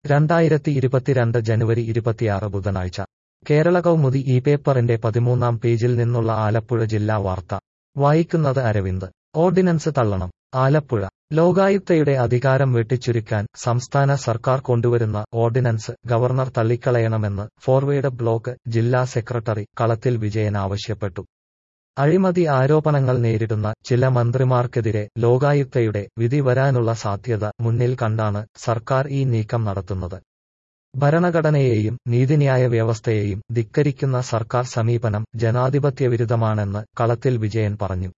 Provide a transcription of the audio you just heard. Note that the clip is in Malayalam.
രണ്ടായിരത്തി ഇരുപത്തിരണ്ട് ജനുവരി ഇരുപത്തിയാറ് ബുധനാഴ്ച കേരള കൗമുദി ഈ പേപ്പറിന്റെ പതിമൂന്നാം പേജിൽ നിന്നുള്ള ആലപ്പുഴ ജില്ലാ വാർത്ത വായിക്കുന്നത് അരവിന്ദ് ഓർഡിനൻസ് തള്ളണം ആലപ്പുഴ ലോകായുക്തയുടെ അധികാരം വെട്ടിച്ചുരുക്കാൻ സംസ്ഥാന സർക്കാർ കൊണ്ടുവരുന്ന ഓർഡിനൻസ് ഗവർണർ തള്ളിക്കളയണമെന്ന് ഫോർവേഡ് ബ്ലോക്ക് ജില്ലാ സെക്രട്ടറി കളത്തിൽ വിജയൻ ആവശ്യപ്പെട്ടു അഴിമതി ആരോപണങ്ങൾ നേരിടുന്ന ചില മന്ത്രിമാർക്കെതിരെ ലോകായുക്തയുടെ വിധി വരാനുള്ള സാധ്യത മുന്നിൽ കണ്ടാണ് സർക്കാർ ഈ നീക്കം നടത്തുന്നത് ഭരണഘടനയെയും നീതിന്യായ വ്യവസ്ഥയെയും ധിക്കരിക്കുന്ന സർക്കാർ സമീപനം ജനാധിപത്യവിരുദ്ധമാണെന്ന് കളത്തിൽ വിജയൻ പറഞ്ഞു